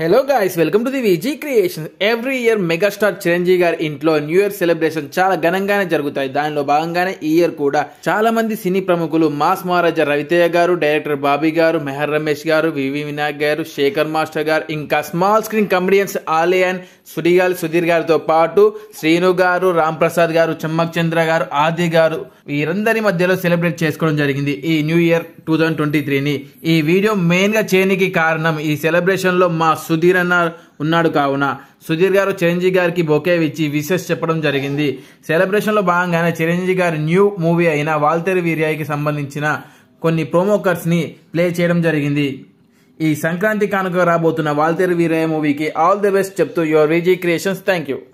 hello guys welcome to the Viji creation every year megastar Chiranjeevi గారి ఇంట్లో new year celebration చాలా ఘనంగానే జరుగుతాయి దానిలో భాగంగానే ఈ ఇయర్ కూడా చాలా మంది సినీ ప్రముఖులు మాస్ మహారాజా రవితేజ గారు డైరెక్టర్ బాబీ గారు మెహర్ రమేష్ గారు వివి వినాయక్ గారు శేఖర్ మాస్టర్ గారు ఇంకా స్మాల్ స్క్రీన్ కమెడియన్స్ ఆలియన్ సుడిగాలి సుధీర్ గారితో పాటు శ్రీను గారు రామ్ ప్రసాద్ గారు చమ్మక్ చంద్ర గారు ఆది గారు వీరందరి మధ్యలో సెలబ్రేట్ చేసుకోవడం జరిగింది ఈ new year two thousand twenty త్రీని ఈ వీడియో మెయిన్ గా చేయనికి కారణం ఈ సెలబ్రేషన్ లో మా సుధీర్ అన్న ఉన్నాడు కావున సుధీర్ గారు చిరంజీవి గారికి బొకే ఇచ్చి విషెస్ చెప్పడం జరిగింది సెలబ్రేషన్ లో భాగంగానే చిరంజీవి గారి న్యూ మూవీ అయిన వాల్తేరు వీర్యాయికి సంబంధించిన కొన్ని ప్రోమో కట్స్ ని ప్లే చేయడం జరిగింది ఈ సంక్రాంతి కానుక రాబోతున్న వాల్తేరు వీరయ్య మూవీకి ఆల్ ది బెస్ట్ చెప్తూ your Viji creations thank you